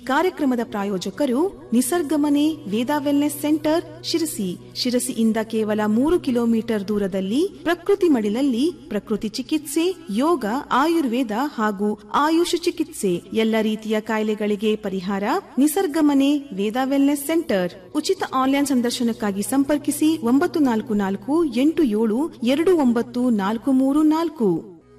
ಕಾರ್ಯಕ್ರಮದ ಪ್ರಾಯೋಜಕರು Nisargamane Veda wellness centre Sirsi ಶಿರಸಿಯಿಂದ ಕೇವಲ ಮೂರು ಕಿಲೋಮೀಟರ್ ದೂರದಲ್ಲಿ ಪ್ರಕೃತಿ ಮಡಿಲಲ್ಲಿ ಪ್ರಕೃತಿ ಚಿಕಿತ್ಸೆ ಯೋಗ ಆಯುರ್ವೇದ ಹಾಗೂ ಆಯುಷ್ ಚಿಕಿತ್ಸೆ ಎಲ್ಲ ರೀತಿಯ ಕಾಯಿಲೆಗಳಿಗೆ ಪರಿಹಾರ ನಿಸರ್ಗಮನೆ ವೇದಾ ವೆಲ್ನೆಸ್ ಸೆಂಟರ್ ಉಚಿತ ಆನ್ಲೈನ್ ಸಂದರ್ಶನಕ್ಕಾಗಿ ಸಂಪರ್ಕಿಸಿ ಒಂಬತ್ತು ನಾಲ್ಕು ನಾಲ್ಕು ಎಂಟು ಏಳು ಎರಡು ಒಂಬತ್ತು ನಾಲ್ಕು ಮೂರು ನಾಲ್ಕು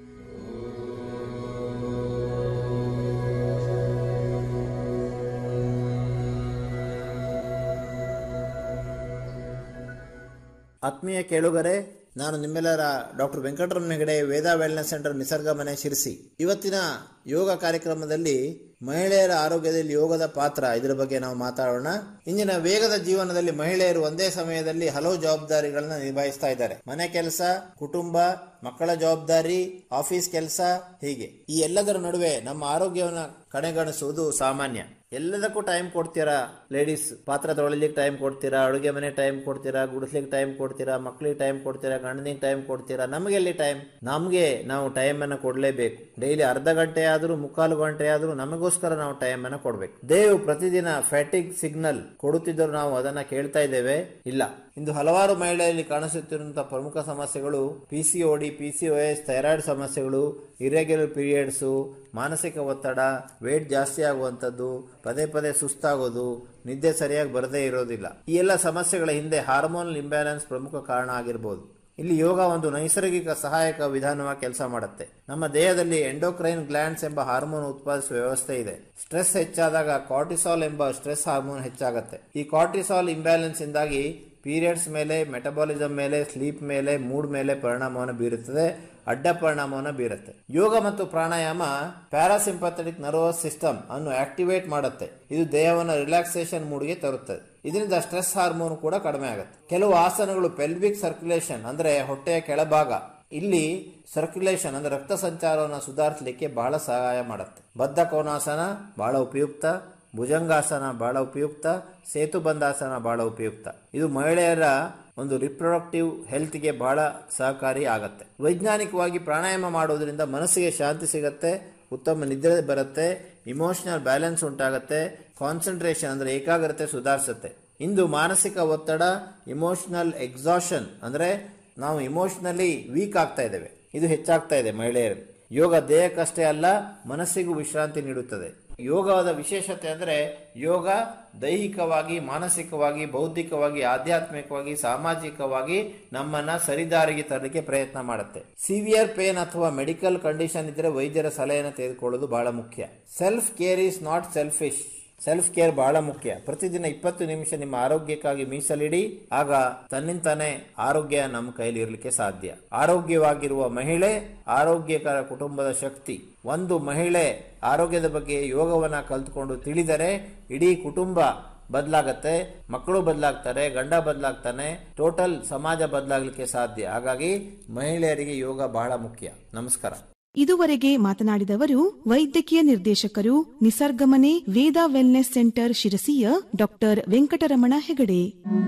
ಆತ್ಮೀಯ ಕೇಳುಗರೆ ನಾನು ನಿಮ್ಮೆಲ್ಲರ doctor Venkataramana Hegde Veda wellness centre Nisarga Mane Sirsi ಇವತ್ತಿನ ಯೋಗ ಕಾರ್ಯಕ್ರಮದಲ್ಲಿ ಮಹಿಳೆಯರ ಆರೋಗ್ಯದಲ್ಲಿ ಯೋಗದ ಪಾತ್ರ ಇದರ ಬಗ್ಗೆ ನಾವು ಮಾತಾಡೋಣ ಇಂದಿನ ವೇಗದ ಜೀವನದಲ್ಲಿ ಮಹಿಳೆಯರು ಒಂದೇ ಸಮಯದಲ್ಲಿ ಹಲವು ಜವಾಬ್ದಾರಿಗಳನ್ನ ನಿಭಾಯಿಸ್ತಾ ಇದ್ದಾರೆ ಮನೆ ಕೆಲಸ ಕುಟುಂಬ ಮಕ್ಕಳ ಜವಾಬ್ದಾರಿ ಆಫೀಸ್ ಕೆಲಸ ಹೀಗೆ ಈ ಎಲ್ಲದರ ನಡುವೆ ನಮ್ಮ ಆರೋಗ್ಯವನ್ನು ಕಡೆಗಣಿಸುವುದು ಸಾಮಾನ್ಯ ಎಲ್ಲದಕ್ಕೂ ಟೈಮ್ ಕೊಡ್ತೀರಾ ಲೇಡೀಸ್ ಪಾತ್ರ ತೊಳಿಲಿಕ್ಕೆ ಟೈಮ್ ಕೊಡ್ತೀರಾ ಅಡುಗೆ ಮನೆ ಟೈಮ್ ಕೊಡ್ತೀರಾ ಗುಡಿಸ್ಲಿಕ್ಕೆ ಟೈಮ್ ಕೊಡ್ತೀರಾ ಮಕ್ಳಿಗೆ ಟೈಮ್ ಕೊಡ್ತೀರಾ ಗಂಡನಿಗೆ ಟೈಮ್ ಕೊಡ್ತೀರಾ ನಮಗೆ ಎಲ್ಲಿ ಟೈಮ್ ನಮಗೆ ನಾವು ಟೈಮ್ ಅನ್ನು ಕೊಡಲೇಬೇಕು ಡೈಲಿ ಅರ್ಧ ಗಂಟೆ ಆದರೂ ಮುಕ್ಕಾಲು ಗಂಟೆ ಆದರೂ ನಮಗೋಸ್ಕರ ನಾವು ಟೈಮ್ ಅನ್ನು ಕೊಡಬೇಕು ದೇವ್ ಪ್ರತಿದಿನ ಫ್ಯಾಟಿಗ್ ಸಿಗ್ನಲ್ ಕೊಡುತ್ತಿದ್ದರೂ ನಾವು ಅದನ್ನ ಕೇಳ್ತಾ ಇದ್ದೇವೆ ಇಲ್ಲ ಇಂದು ಹಲವಾರು ಮಹಿಳೆಯರಲ್ಲಿ ಕಾಣಿಸುತ್ತಿರುವಂತಹ ಪ್ರಮುಖ ಸಮಸ್ಯೆಗಳು P C D P C S thyroid ಸಮಸ್ಯೆಗಳು ಇರೆಗ್ಯುಲರ್ ಪೀರಿಯಡ್ಸು ಮಾನಸಿಕ ಒತ್ತಡ ವೇಟ್ ಜಾಸ್ತಿ ಆಗುವಂಥದ್ದು ಪದೇ ಪದೇ ಸುಸ್ತಾಗೋದು ನಿದ್ದೆ ಸರಿಯಾಗಿ ಬರದೇ ಇರೋದಿಲ್ಲ ಈ ಎಲ್ಲ ಸಮಸ್ಯೆಗಳ ಹಿಂದೆ ಹಾರ್ಮೋನಲ್ ಇಂಬ್ಯಾಲೆನ್ಸ್ ಪ್ರಮುಖ ಕಾರಣ ಆಗಿರಬಹುದು ಇಲ್ಲಿ ಯೋಗ ಒಂದು ನೈಸರ್ಗಿಕ ಸಹಾಯಕ ವಿಧಾನವಾಗಿ ಕೆಲಸ ಮಾಡುತ್ತೆ ನಮ್ಮ ದೇಹದಲ್ಲಿ ಎಂಡೋಕ್ರೈನ್ ಗ್ಲ್ಯಾಂಡ್ಸ್ ಎಂಬ ಹಾರ್ಮೋನ್ ಉತ್ಪಾದಿಸುವ ವ್ಯವಸ್ಥೆ ಇದೆ ಸ್ಟ್ರೆಸ್ ಹೆಚ್ಚಾದಾಗ ಕಾರ್ಟಿಸಾಲ್ ಎಂಬ ಸ್ಟ್ರೆಸ್ ಹಾರ್ಮೋನ್ ಹೆಚ್ಚಾಗುತ್ತೆ ಈ ಕಾರ್ಟಿಸಾಲ್ ಇಂಬ್ಯಾಲೆನ್ಸ್ ಇಂದಾಗಿ ಪೀರಿಯಡ್ಸ್ ಮೇಲೆ ಮೆಟಬಾಲಿಸಮ್ ಮೇಲೆ ಸ್ಲೀಪ್ ಮೇಲೆ ಮೂಡ್ ಮೇಲೆ ಪರಿಣಾಮವನ್ನು ಬೀರುತ್ತದೆ ಅಡ್ಡ ಪರಿಣಾಮವನ್ನು ಬೀರುತ್ತೆ ಯೋಗ ಮತ್ತು ಪ್ರಾಣಾಯಾಮ ಪ್ಯಾರಾಸಿಂಪಥೆಟಿಕ್ ನರ್ವಸ್ ಸಿಸ್ಟಮ್ ಅನ್ನು ಆಕ್ಟಿವೇಟ್ ಮಾಡುತ್ತೆ ಇದು ದೇಹವನ್ನು ರಿಲ್ಯಾಕ್ಸೇಷನ್ ಮೂಡ್ಗೆ ತರುತ್ತದೆ ಇದರಿಂದ ಸ್ಟ್ರೆಸ್ ಹಾರ್ಮೋನ್ ಕೂಡ ಕಡಿಮೆ ಆಗುತ್ತೆ ಕೆಲವು ಆಸನಗಳು ಪೆಲ್ವಿಕ್ ಸರ್ಕ್ಯುಲೇಷನ್ ಅಂದ್ರೆ ಹೊಟ್ಟೆಯ ಕೆಳಭಾಗ ಇಲ್ಲಿ ಸರ್ಕ್ಯುಲೇಷನ್ ಅಂದ್ರೆ ರಕ್ತ ಸಂಚಾರವನ್ನು ಸುಧಾರಿಸಲಿಕ್ಕೆ ಬಹಳ ಸಹಾಯ ಮಾಡುತ್ತೆ ಬದ್ಧ ಕೋನಾಸನ ಬಹಳ ಉಪಯುಕ್ತ ಭುಜಂಗಾಸನ ಬಹಳ ಉಪಯುಕ್ತ ಸೇತುಬಂಧಾಸನ ಬಹಳ ಉಪಯುಕ್ತ ಇದು ಮಹಿಳೆಯರ ಒಂದು ರಿಪ್ರೊಡಕ್ಟಿವ್ ಹೆಲ್ತ್ಗೆ ಬಹಳ ಸಹಕಾರಿ ಆಗತ್ತೆ ವೈಜ್ಞಾನಿಕವಾಗಿ ಪ್ರಾಣಾಯಾಮ ಮಾಡೋದ್ರಿಂದ ಮನಸ್ಸಿಗೆ ಶಾಂತಿ ಸಿಗತ್ತೆ ಉತ್ತಮ ನಿದ್ರೆ ಬರುತ್ತೆ ಇಮೋಷನಲ್ ಬ್ಯಾಲೆನ್ಸ್ ಉಂಟಾಗತ್ತೆ ಕಾನ್ಸಂಟ್ರೇಷನ್ ಅಂದ್ರೆ ಏಕಾಗ್ರತೆ ಸುಧಾರಿಸುತ್ತೆ ಇಂದು ಮಾನಸಿಕ ಒತ್ತಡ ಇಮೋಷನಲ್ ಎಕ್ಸಾಷನ್ ಅಂದ್ರೆ ನಾವು ಇಮೋಷನಲಿ ವೀಕ್ ಆಗ್ತಾ ಇದ್ದೇವೆ ಇದು ಹೆಚ್ಚಾಗ್ತಾ ಇದೆ ಮಹಿಳೆಯರು ಯೋಗ ದೇಹಕ್ಕಷ್ಟೇ ಅಲ್ಲ ಮನಸ್ಸಿಗೂ ವಿಶ್ರಾಂತಿ ನೀಡುತ್ತದೆ ಯೋಗದ ವಿಶೇಷತೆ ಅಂದ್ರೆ ಯೋಗ ದೈಹಿಕವಾಗಿ ಮಾನಸಿಕವಾಗಿ ಬೌದ್ಧಿಕವಾಗಿ ಆಧ್ಯಾತ್ಮಿಕವಾಗಿ ಸಾಮಾಜಿಕವಾಗಿ ನಮ್ಮನ್ನ ಸರಿದಾರಿಗೆ ತರಲಿಕ್ಕೆ ಪ್ರಯತ್ನ ಮಾಡುತ್ತೆ ಸಿವಿಯರ್ ಪೇನ್ ಅಥವಾ ಮೆಡಿಕಲ್ ಕಂಡೀಷನ್ ಇದ್ರೆ ವೈದ್ಯರ ಸಲಹೆಯನ್ನು ತೆಗೆದುಕೊಳ್ಳೋದು ಬಹಳ ಮುಖ್ಯ self care is not selfish self care ಬಹಳ ಮುಖ್ಯ ಪ್ರತಿದಿನ ಇಪ್ಪತ್ತು ನಿಮಿಷ ನಿಮ್ಮ ಆರೋಗ್ಯಕ್ಕಾಗಿ ಮೀಸಲಿಡಿ ಆಗ ತನ್ನಿಂತಾನೆ ಆರೋಗ್ಯ ನಮ್ಮ ಕೈಲಿ ಇರಲಿಕ್ಕೆ ಸಾಧ್ಯ ಆರೋಗ್ಯವಾಗಿರುವ ಮಹಿಳೆ ಆರೋಗ್ಯಕರ ಕುಟುಂಬದ ಶಕ್ತಿ ಒಂದು ಮಹಿಳೆ ಆರೋಗ್ಯದ ಬಗ್ಗೆ ಯೋಗವನ್ನ ಕಲ್ತ್ಕೊಂಡು ತಿಳಿದರೆ ಇಡೀ ಕುಟುಂಬ ಬದಲಾಗತ್ತೆ ಮಕ್ಕಳು ಬದಲಾಗ್ತಾರೆ ಗಂಡ ಬದಲಾಗ್ತಾನೆ ಟೋಟಲ್ ಸಮಾಜ ಬದಲಾಗಲಿಕ್ಕೆ ಸಾಧ್ಯ ಹಾಗಾಗಿ ಮಹಿಳೆಯರಿಗೆ ಯೋಗ ಬಹಳ ಮುಖ್ಯ ನಮಸ್ಕಾರ ಇದುವರೆಗೆ ಮಾತನಾಡಿದವರು ವೈದ್ಯಕೀಯ ನಿರ್ದೇಶಕರು ನಿಸರ್ಗಮನೆ ವೇದಾ ವೆಲ್ನೆಸ್ ಸೆಂಟರ್ ಶಿರಸಿಯ ಡಾಕ್ಟರ್ ವೆಂಕಟರಮಣ ಹೆಗಡೆ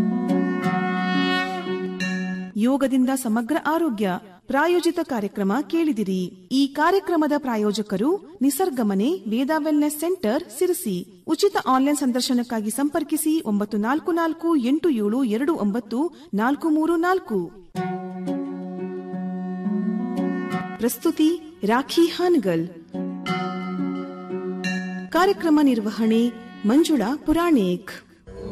ಯೋಗದಿಂದ ಸಮಗ್ರ ಆರೋಗ್ಯ ಪ್ರಾಯೋಜಿತ ಕಾರ್ಯಕ್ರಮ ಕೇಳಿದಿರಿ ಈ ಕಾರ್ಯಕ್ರಮದ ಪ್ರಾಯೋಜಕರು ನಿಸರ್ಗಮನೆ ವೇದಾ ವೆಲ್ನೆಸ್ ಸೆಂಟರ್ ಸಿರಸಿ ಉಚಿತ ಆನ್ಲೈನ್ ಸಂದರ್ಶನಕ್ಕಾಗಿ ಸಂಪರ್ಕಿಸಿ ಒಂಬತ್ತು ನಾಲ್ಕು ನಾಲ್ಕು ಎಂಟು ಏಳು ಎರಡು ಒಂಬತ್ತು ನಾಲ್ಕು ಮೂರು ನಾಲ್ಕು ಪ್ರಸ್ತುತಿ ರಾಖಿ ಹಾನಗಲ್ ಕಾರ್ಯಕ್ರಮ ನಿರ್ವಹಣೆ ಮಂಜುಳಾ ಪುರಾಣಿಕ್